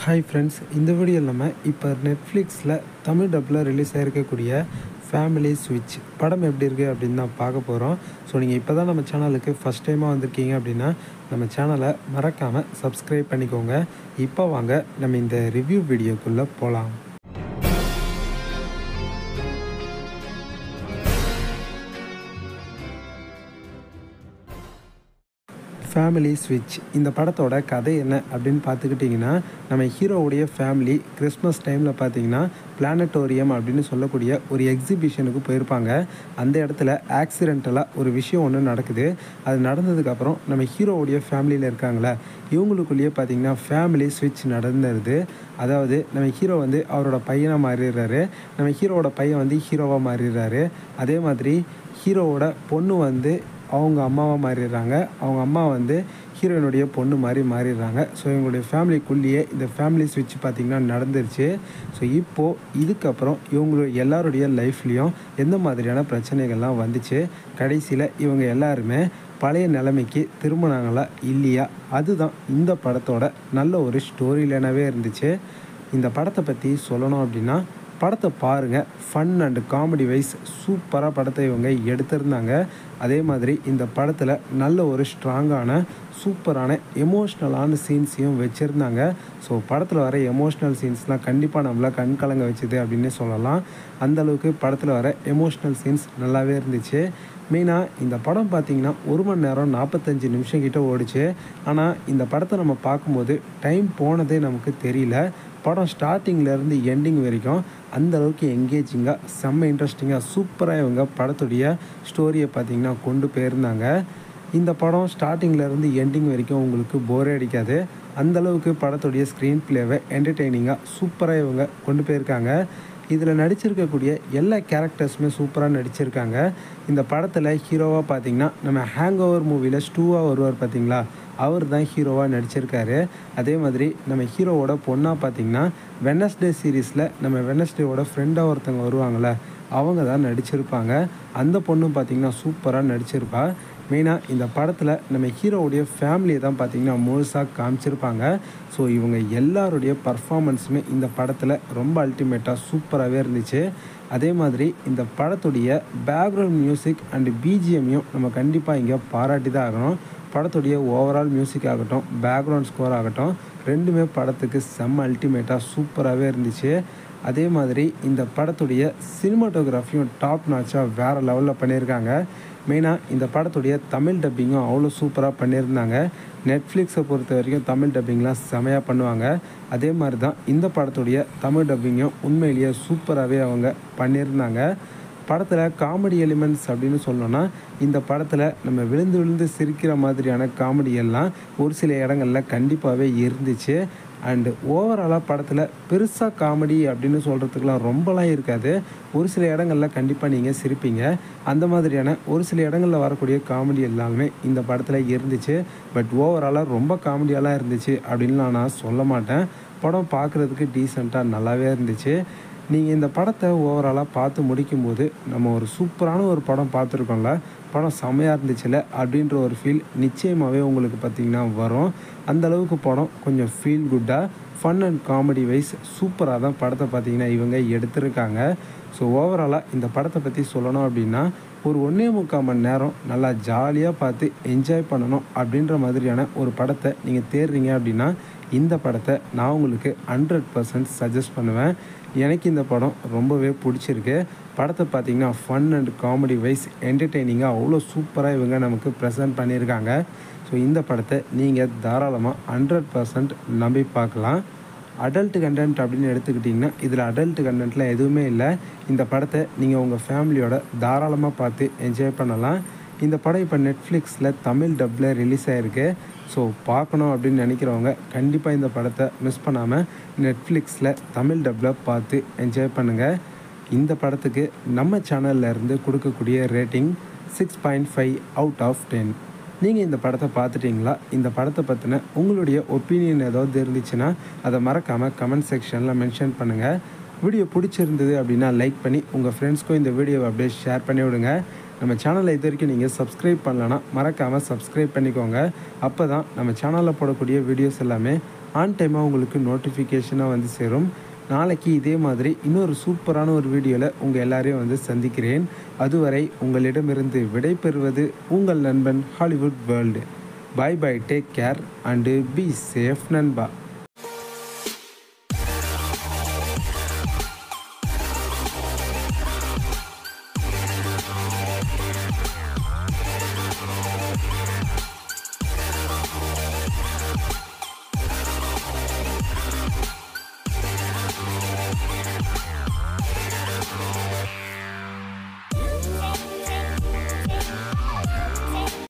hi friends இந்த வீடியோவில் நம்ம இப்போ நெட்ஃப்ளிக்ஸில் தமிழ் டப்பில் ரிலீஸ் ஆகிருக்கக்கூடிய ஃபேமிலி ஸ்விட்ச் படம் எப்படி இருக்குது அப்படின்னு தான் பார்க்க போகிறோம் ஸோ நீங்கள் இப்போ தான் நம்ம சேனலுக்கு ஃபஸ்ட் டைமாக வந்திருக்கீங்க அப்படின்னா நம்ம சேனலை மறக்காமல் சப்ஸ்கிரைப் பண்ணிக்கோங்க இப்போ வாங்க நம்ம இந்த ரிவ்யூ வீடியோக்குள்ளே போகலாம் ஃபேமிலி ஸ்விட்ச் இந்த படத்தோட கதை என்ன அப்படின்னு பார்த்துக்கிட்டிங்கன்னா நம்ம ஹீரோவுடைய ஃபேமிலி கிறிஸ்மஸ் டைமில் பார்த்தீங்கன்னா பிளானட்டோரியம் அப்படின்னு சொல்லக்கூடிய ஒரு எக்ஸிபிஷனுக்கு போயிருப்பாங்க அந்த இடத்துல ஆக்சிடென்டலாக ஒரு விஷயம் ஒன்று நடக்குது அது நடந்ததுக்கப்புறம் நம்ம ஹீரோவுடைய ஃபேமிலியில் இருக்காங்களே இவங்களுக்குள்ளேயே பார்த்தீங்கன்னா ஃபேமிலி ஸ்விட்ச் நடந்துருது அதாவது நம்ம ஹீரோ வந்து அவரோட பையனாக மாறிடுறாரு நம்ம ஹீரோவோட பையன் வந்து ஹீரோவாக மாறிடுறாரு அதே மாதிரி ஹீரோவோட பொண்ணு வந்து அவங்க அம்மாவாக மாறிடுறாங்க அவங்க அம்மா வந்து ஹீரோயினுடைய பொண்ணு மாதிரி மாறிடுறாங்க ஸோ இவங்களுடைய ஃபேமிலிக்குள்ளேயே இந்த ஃபேமிலி ஸ்விட்ச் பார்த்திங்கன்னா நடந்துருச்சு ஸோ இப்போது இதுக்கப்புறம் இவங்களுடைய எல்லாருடைய லைஃப்லேயும் எந்த மாதிரியான பிரச்சனைகள்லாம் வந்துச்சு கடைசியில் இவங்க எல்லாருமே பழைய நிலைமைக்கு திரும்பினாங்களா இல்லையா அதுதான் இந்த படத்தோட நல்ல ஒரு ஸ்டோரி லைனாகவே இருந்துச்சு இந்த படத்தை பற்றி சொல்லணும் அப்படின்னா படத்தை பாருங்கள் ஃபன் அண்டு காமெடி வைஸ் சூப்பராக படத்தை இவங்க எடுத்திருந்தாங்க அதே மாதிரி இந்த படத்தில் நல்ல ஒரு ஸ்ட்ராங்கான சூப்பரான எமோஷ்னலான சீன்ஸையும் வச்சுருந்தாங்க ஸோ படத்தில் வர எமோஷ்னல் சீன்ஸ்லாம் கண்டிப்பாக நம்மளை கண் கலங்க வச்சுது அப்படின்னு சொல்லலாம் அந்தளவுக்கு படத்தில் வர எமோஷ்னல் சீன்ஸ் நல்லாவே இருந்துச்சு மெயினாக இந்த படம் பார்த்திங்கன்னா ஒரு மணி நேரம் நாற்பத்தஞ்சு நிமிஷம் கிட்ட ஓடிச்சு ஆனால் இந்த படத்தை நம்ம பார்க்கும்போது டைம் போனதே நமக்கு தெரியல படம் ஸ்டார்டிங்லேருந்து எண்டிங் வரைக்கும் அந்த அளவுக்கு எங்கேஜிங்காக செம்ம இன்ட்ரெஸ்டிங்காக சூப்பராக இவங்க படத்துடைய ஸ்டோரியை பார்த்திங்கன்னா கொண்டு போயிருந்தாங்க இந்த படம் ஸ்டார்டிங்லேருந்து எண்டிங் வரைக்கும் உங்களுக்கு போரே அடிக்காது அந்தளவுக்கு படத்துடைய ஸ்க்ரீன் பிளேவை என்டர்டெய்னிங்காக சூப்பராக இவங்க கொண்டு போயிருக்காங்க இதில் நடிச்சிருக்கக்கூடிய எல்லா கேரக்டர்ஸுமே சூப்பராக நடிச்சிருக்காங்க இந்த படத்தில் ஹீரோவாக பார்த்தீங்கன்னா நம்ம ஹேங் ஓவர் மூவியில் ஸ்டூவாக வருவார் பார்த்தீங்களா அவர் தான் ஹீரோவாக நடிச்சிருக்காரு அதே மாதிரி நம்ம ஹீரோவோட பொண்ணாக பார்த்தீங்கன்னா வெனஸ்டே சீரீஸில் நம்ம வெனஸ்டேவோட ஃப்ரெண்டாக ஒருத்தவங்க வருவாங்கள்ல அவங்க தான் நடிச்சிருப்பாங்க அந்த பொண்ணும் பார்த்திங்கன்னா சூப்பராக நடிச்சிருப்பா மெயினாக இந்த படத்தில் நம்ம ஹீரோவுடைய ஃபேமிலியை தான் பார்த்திங்கன்னா முழுசாக காமிச்சிருப்பாங்க ஸோ இவங்க எல்லாருடைய பர்ஃபாமன்ஸுமே இந்த படத்தில் ரொம்ப அல்டிமேட்டாக சூப்பராகவே இருந்துச்சு அதே மாதிரி இந்த படத்துடைய பேக்ரவுண்ட் மியூசிக் அண்டு பிஜிஎம்மையும் நம்ம கண்டிப்பாக இங்கே பாராட்டி தான் ஆகணும் படத்துடைய ஓவரால் மியூசிக் ஆகட்டும் பேக்ரவுண்ட் ஸ்கோர் ஆகட்டும் ரெண்டுமே படத்துக்கு செம்ம அல்டிமேட்டாக சூப்பராகவே இருந்துச்சு அதே மாதிரி இந்த படத்துடைய சினிமாட்டோகிராஃபியும் டாப் நாச்சாக வேறு லெவலில் பண்ணியிருக்காங்க மெயினாக இந்த படத்துடைய தமிழ் டப்பிங்கும் அவ்வளோ சூப்பராக பண்ணியிருந்தாங்க நெட்ஃப்ளிக்ஸை பொறுத்த வரைக்கும் தமிழ் டப்பிங்லாம் செமையாக பண்ணுவாங்க அதே மாதிரி தான் இந்த படத்துடைய தமிழ் டப்பிங்கும் உண்மையிலேயே சூப்பராகவே அவங்க பண்ணியிருந்தாங்க படத்தில் காமெடி எலிமெண்ட்ஸ் அப்படின்னு சொல்லணும்னா இந்த படத்தில் நம்ம விழுந்து விழுந்து சிரிக்கிற மாதிரியான காமெடி எல்லாம் ஒரு சில இடங்களில் கண்டிப்பாகவே இருந்துச்சு அண்டு ஓவராலாக படத்தில் பெருசாக காமெடி அப்படின்னு சொல்கிறதுக்கெலாம் ரொம்பலாம் இருக்காது ஒரு சில இடங்களில் கண்டிப்பாக நீங்கள் சிரிப்பீங்க அந்த மாதிரியான ஒரு சில இடங்களில் வரக்கூடிய காமெடி எல்லாமே இந்த படத்தில் இருந்துச்சு பட் ஓவராலாக ரொம்ப காமெடியாலாம் இருந்துச்சு அப்படின்லாம் நான் சொல்ல மாட்டேன் படம் பார்க்குறதுக்கு டீசெண்டாக நல்லாவே இருந்துச்சு நீங்கள் இந்த படத்தை ஓவராலாக பார்த்து முடிக்கும்போது நம்ம ஒரு சூப்பரான ஒரு படம் பார்த்துருக்கோம்ல படம் செம்மையாக இருந்துச்சுல அப்படின்ற ஒரு ஃபீல் நிச்சயமாகவே உங்களுக்கு பார்த்திங்கன்னா வரும் அந்தளவுக்கு படம் கொஞ்சம் ஃபீல் குட்டாக ஃபன் அண்ட் காமெடி வைஸ் சூப்பராக தான் படத்தை பார்த்திங்கன்னா இவங்க எடுத்திருக்காங்க ஸோ ஓவராலாக இந்த படத்தை பற்றி சொல்லணும் அப்படின்னா ஒரு ஒன்றே முக்கால் மணி நேரம் நல்லா ஜாலியாக பார்த்து என்ஜாய் பண்ணணும் அப்படின்ற மாதிரியான ஒரு படத்தை நீங்கள் தேடுறீங்க அப்படின்னா இந்த படத்தை நான் உங்களுக்கு ஹண்ட்ரட் பர்சன்ட் சஜஸ்ட் பண்ணுவேன் எனக்கு இந்த படம் ரொம்பவே பிடிச்சிருக்கு படத்தை பார்த்திங்கன்னா ஃபன் அண்ட் காமெடி வைஸ் என்டர்டெய்னிங்காக அவ்வளோ சூப்பராக இவங்க நமக்கு ப்ரெசென்ட் பண்ணியிருக்காங்க ஸோ இந்த படத்தை நீங்கள் தாராளமாக ஹண்ட்ரட் பர்சன்ட் நம்பி பார்க்கலாம் அடல்ட் கண்டென்ட் அப்படின்னு எடுத்துக்கிட்டிங்கன்னா இதில் அடல்ட் கண்டென்ட்லாம் எதுவுமே இல்லை இந்த படத்தை நீங்கள் உங்கள் ஃபேமிலியோட தாராளமாக பார்த்து என்ஜாய் பண்ணலாம் இந்த படம் இப்போ நெட்ஃப்ளிக்ஸில் தமிழ் டப்பில் ரிலீஸ் ஆகிருக்கு ஸோ பார்க்கணும் அப்படின்னு நினைக்கிறவங்க கண்டிப்பாக இந்த படத்தை மிஸ் பண்ணாமல் நெட்ஃப்ளிக்ஸில் தமிழ் டப்பில் பார்த்து என்ஜாய் பண்ணுங்கள் இந்த படத்துக்கு நம்ம சேனலில் இருந்து கொடுக்கக்கூடிய rating six point five out of ten நீங்கள் இந்த படத்தை பார்த்துட்டிங்களா இந்த படத்தை பற்றின உங்களுடைய ஒப்பீனியன் ஏதாவது இருந்துச்சுன்னா அதை மறக்காமல் கமெண்ட் செக்ஷனில் மென்ஷன் பண்ணுங்கள் வீடியோ பிடிச்சிருந்தது அப்படின்னா லைக் பண்ணி உங்கள் ஃப்ரெண்ட்ஸ்க்கும் இந்த வீடியோவை அப்படியே ஷேர் பண்ணி விடுங்க நம்ம சேனலை இது வரைக்கும் நீங்கள் சப்ஸ்கிரைப் பண்ணலன்னா மறக்காமல் சப்ஸ்கிரைப் பண்ணிக்கோங்க அப்போ தான் நம்ம சேனலில் போடக்கூடிய வீடியோஸ் எல்லாமே ஆன் டைமாக உங்களுக்கு நோட்டிஃபிகேஷனாக வந்து சேரும் நாளைக்கு இதே மாதிரி இன்னொரு சூப்பரான ஒரு வீடியோவில் உங்கள் எல்லாரையும் வந்து சந்திக்கிறேன் அதுவரை உங்களிடமிருந்து விடை பெறுவது உங்கள் நண்பன் Hollywood world bye bye take care and be safe நண்பா